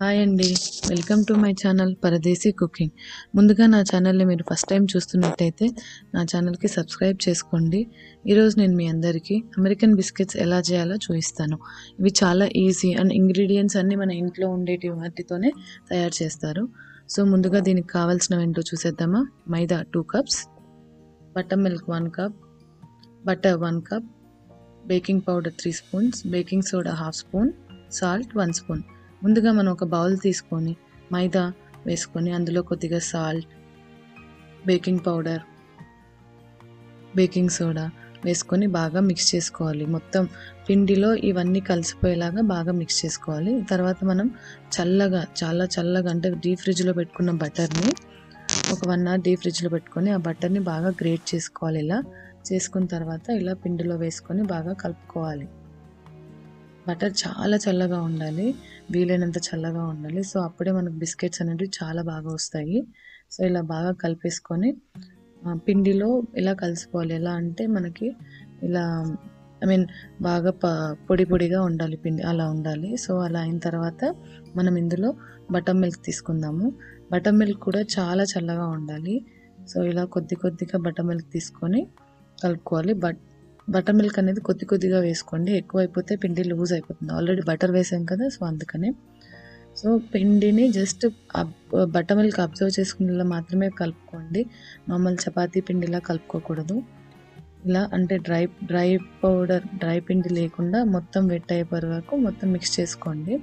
hi అండి welcome to my channel Paradesi cooking ముందుగా నా ఛానల్ని మీరు ఫస్ట్ టైం చూస్తున్నట్టయితే నా ఛానల్కి సబ్స్క్రైబ్ చేసుకోండి ఈరోజు నేను మీ అందరికీ అమెరికన్ బిస్కెట్స్ ఎలా చేయాలో చూపిస్తాను ఇవి చాలా ఈజీ అండ్ ఇంగ్రీడియంట్స్ అన్నీ మన ఇంట్లో ఉండేటి వాటితోనే తయారు చేస్తారు సో ముందుగా దీనికి కావాల్సినవి ఏంటో చూసేద్దామా maida two cups butter milk one cup butter one cup baking powder three spoons baking soda half spoon salt one spoon ముందుగా మనం ఒక బౌల్ తీసుకొని మైదా వేసుకొని అందులో కొద్దిగా salt baking powder baking soda వేసుకొని బాగా మిక్స్ చేసుకోవాలి మొత్తం పిండిలో ఇవన్నీ కలిసిపోయేలాగా బాగా మిక్స్ చేసుకోవాలి తర్వాత మనం చల్లగా చాలా చల్లగా అంటే డీప్ ఫ్రిడ్జ్లో పెట్టుకున్న బటర్ని ఒక వన్ అవర్ డీప్ ఫ్రిడ్జ్లో పెట్టుకొని ఆ బటర్ని బాగా గ్రేట్ చేసుకోవాలి ఇలా చేసుకున్న తర్వాత ఇలా పిండిలో వేసుకొని బాగా కలుపుకోవాలి బటర్ చాలా చల్లగా ఉండాలి వీలైనంత చల్లగా ఉండాలి సో అప్పుడే మనకు బిస్కెట్స్ అనేవి చాలా బాగా వస్తాయి సో ఇలా బాగా కలిపేసుకొని ఆ, పిండిలో ఇలా కలిసిపోవాలి ఎలా అంటే మనకి ఇలా ఐ మీన్ బాగా ప పొడి పొడిగా ఉండాలి పిండి అలా ఉండాలి సో అలా అయిన తర్వాత మనం ఇందులో బటర్ మిల్క్ తీసుకుందాము బటర్ మిల్క్ కూడా చాలా చల్లగా ఉండాలి సో ఇలా కొద్ది కొద్దిగా బటర్ మిల్క్ తీసుకొని కలుపుకోవాలి బట్ బటర్ మిల్క్ అనేది కొద్ది కొద్దిగా వేసుకోండి ఎక్కువ అయిపోతే పిండి లూజ్ అయిపోతుంది ఆల్రెడీ బటర్ వేసాం కదా సో అందుకనే సో పిండిని జస్ట్ బటర్ మిల్క్ అబ్జర్వ్ చేసుకునేలా మాత్రమే కలుపుకోండి నార్మల్ చపాతీ పిండిలా కలుపుకోకూడదు ఇలా అంటే డ్రై డ్రై పౌడర్ డ్రై పిండి లేకుండా మొత్తం వెట్ అయ్యే వరకు మొత్తం మిక్స్ చేసుకోండి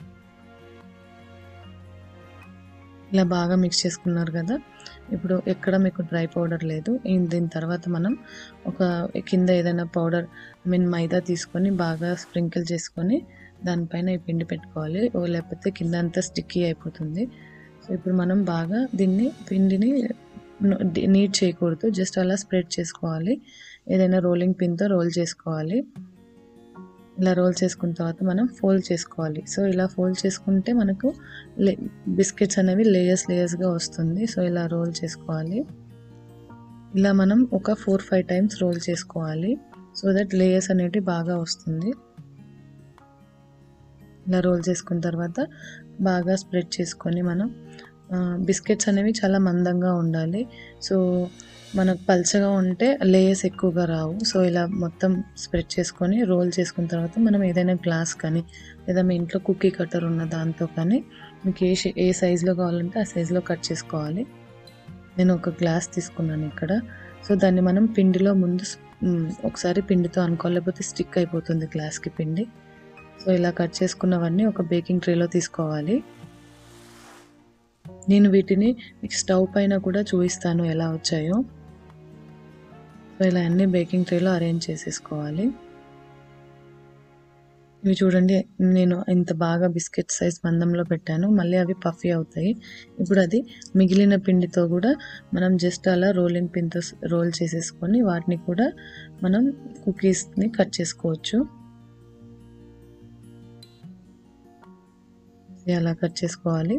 ఇలా బాగా మిక్స్ చేసుకున్నారు కదా ఇప్పుడు ఎక్కడ మీకు డ్రై పౌడర్ లేదు ఇన్- దీని తర్వాత మనం ఒక కింద ఏదైనా పౌడర్ ఐ మీన్ మైదా తీసుకొని బాగా స్ప్రింకిల్ చేసుకొని దానిపైన ఈ పిండి పెట్టుకోవాలి ఓ లేకపోతే కింద అంతా స్టిక్కీ అయిపోతుంది సో ఇప్పుడు మనం బాగా దీన్ని పిండిని నీట్ చేయకూడదు జస్ట్ అలా స్ప్రెడ్ చేసుకోవాలి ఏదైనా రోలింగ్ పిన్తో రోల్ చేసుకోవాలి ఇలా రోల్ చేసుకున్న తర్వాత మనం ఫోల్డ్ చేసుకోవాలి సో ఇలా ఫోల్డ్ చేసుకుంటే మనకు లే బిస్కెట్స్ అనేవి లేయర్స్ లేయర్స్గా వస్తుంది సో ఇలా రోల్ చేసుకోవాలి ఇలా మనం ఒక ఫోర్ ఫైవ్ టైమ్స్ రోల్ చేసుకోవాలి సో దట్ లేయర్స్ అనేవి బాగా వస్తుంది ఇలా రోల్ చేసుకున్న తర్వాత బాగా స్ప్రెడ్ చేసుకొని మనం బిస్కెట్స్ అనేవి చాలా మందంగా ఉండాలి సో మనకు పల్చగా ఉంటే లేయర్స్ ఎక్కువగా రావు సో ఇలా మొత్తం స్ప్రెడ్ చేసుకొని రోల్ చేసుకున్న తర్వాత మనం ఏదైనా గ్లాస్ కానీ లేదా మీ ఇంట్లో కుక్కీ కట్టర్ ఉన్న దాంతో కానీ మీకు ఏ షే- ఏ సైజులో కావాలంటే ఆ సైజులో కట్ చేసుకోవాలి నేను ఒక గ్లాస్ తీసుకున్నాను ఇక్కడ సో దాన్ని మనం పిండిలో ముందు స్- మ్, ఒకసారి పిండితో అనుకోవాలి లేకపోతే స్టిక్ అయిపోతుంది గ్లాస్కి పిండి సో ఇలా కట్ చేసుకున్నవన్నీ ఒక బేకింగ్ ట్రేలో తీసుకోవాలి నేను వీటిని మీకు స్టవ్ పైన కూడా చూపిస్తాను ఎలా వచ్చాయో సో ఇలా అన్ని బేకింగ్ ట్రేలో అరేంజ్ చేసేసుకోవాలి ఇవి చూడండి నేను ఇంత బాగా బిస్కెట్ సైజ్ మందంలో పెట్టాను మళ్ళీ అవి పఫీ అవుతాయి ఇప్పుడు అది మిగిలిన పిండితో కూడా మనం జస్ట్ అలా రోలింగ్ పిన్తో రోల్ చేసేసుకొని వాటిని కూడా మనం కుకీస్ని కట్ చేసుకోవచ్చు అలా కట్ చేసుకోవాలి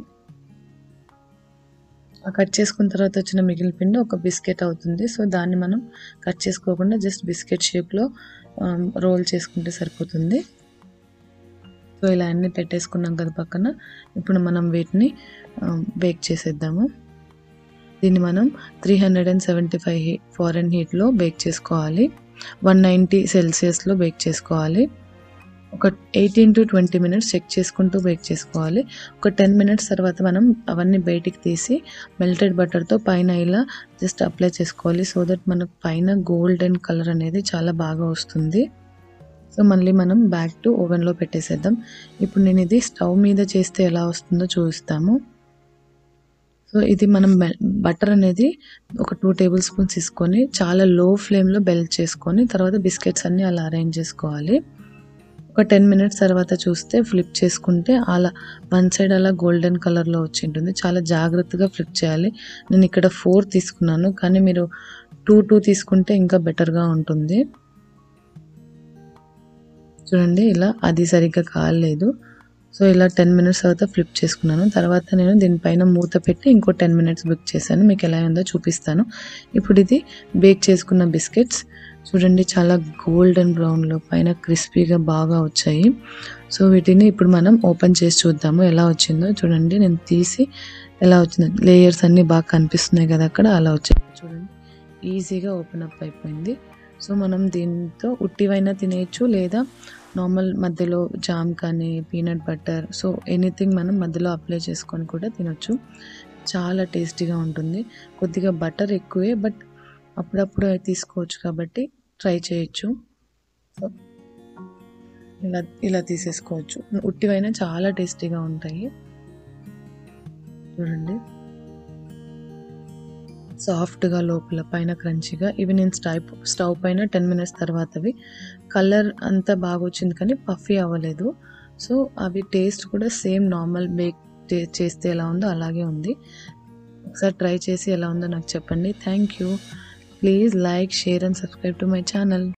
ఆ కట్ చేసుకున్న తర్వాత వచ్చిన మిగిలిన పిండి ఒక బిస్కెట్ అవుతుంది సో దాన్ని మనం కట్ చేసుకోకుండా జస్ట్ బిస్కెట్ షేప్లో రోల్ చేసుకుంటే సరిపోతుంది సో ఇలా అన్ని పెట్టేసుకున్నాం కదా పక్కన ఇప్పుడు మనం వీటిని బేక్ చేసేద్దాము దీన్ని మనం three hundred and seventy five హీ ఫారెన్ హీట్లో బేక్ చేసుకోవాలి వన్ నైంటీ సెల్సియస్లో బేక్ చేసుకోవాలి ఒక eighteen to twenty minutes check చేసుకుంటూ బేక్ చేసుకోవాలి ఒక టెన్ మినిట్స్ తర్వాత మనం అవన్నీ బయటికి తీసి మెల్టెడ్ బటర్తో పైన ఇలా జస్ట్ అప్లై చేసుకోవాలి సో దట్ మనకు పైన గోల్డెన్ కలర్ అనేది చాలా బాగా వస్తుంది సో మళ్ళీ మనం బ్యాక్ టు ఓవెన్లో పెట్టేసేద్దాం ఇప్పుడు నేను ఇది స్టవ్ మీద చేస్తే ఎలా వస్తుందో చూపిస్తాము సో ఇది మనం బటర్ అనేది ఒక టూ టేబుల్ స్పూన్స్ తీసుకొని చాలా లో ఫ్లేమ్లో బెల్ట్ చేసుకొని తర్వాత బిస్కెట్స్ అన్నీ అలా అరేంజ్ చేసుకోవాలి ఒక టెన్ మినిట్స్ తర్వాత చూస్తే ఫ్లిప్ చేసుకుంటే అలా వన్ సైడ్ అలా గోల్డెన్ కలర్లో వచ్చి ఉంటుంది చాలా జాగ్రత్తగా ఫ్లిప్ చేయాలి నేను ఇక్కడ ఫోర్ తీసుకున్నాను కానీ మీరు టూ టూ తీసుకుంటే ఇంకా బెటర్గా ఉంటుంది చూడండి ఇలా అది సరిగ్గా కాలేదు సో ఇలా టెన్ మినిట్స్ తర్వాత ఫ్లిప్ చేసుకున్నాను తర్వాత నేను దీనిపైన మూత పెట్టి ఇంకో టెన్ మినిట్స్ బుక్ చేశాను మీకు ఎలా ఉందో చూపిస్తాను ఇప్పుడు ఇది బేక్ చేసుకున్న బిస్కెట్స్ చూడండి చాలా గోల్డెన్ బ్రౌన్లో పైన క్రిస్పీగా బాగా వచ్చాయి సో వీటిని ఇప్పుడు మనం ఓపెన్ చేసి చూద్దాము ఎలా వచ్చిందో చూడండి నేను తీసి ఎలా వచ్చిందో లేయర్స్ అన్నీ బాగా కనిపిస్తున్నాయి కదా అక్కడ అలా వచ్చాయి చూడండి ఈజీగా ఓపెన్ అప్ అయిపోయింది సో మనం దీంతో ఉట్టివైనా తినేయచ్చు లేదా నార్మల్ మధ్యలో జామ్ కానీ పీనట్ బటర్ సో ఎనీథింగ్ మనం మధ్యలో అప్లై చేసుకొని కూడా తినొచ్చు చాలా టేస్టీగా ఉంటుంది కొద్దిగా బటర్ ఎక్కువే బట్ అప్పుడప్పుడు తీసుకోవచ్చు కాబట్టి ట్రై చేయొచ్చు సో ఇలా ఇలా తీసేసుకోవచ్చు ఉట్టివైనా చాలా టేస్టీగా ఉంటాయి చూడండి సాఫ్ట్గా లోపల పైన క్రంచిగా ఇవి నేను స్టవ్ స్టవ్ పైన టెన్ మినిట్స్ తర్వాతవి కలర్ అంతా బాగా వచ్చింది కానీ పఫీ అవ్వలేదు సో అవి టేస్ట్ కూడా సేమ్ నార్మల్ బేక్ చేస్తే ఎలా ఉందో అలాగే ఉంది ఒకసారి ట్రై చేసి ఎలా ఉందో నాకు చెప్పండి thank you please like share and subscribe to my channel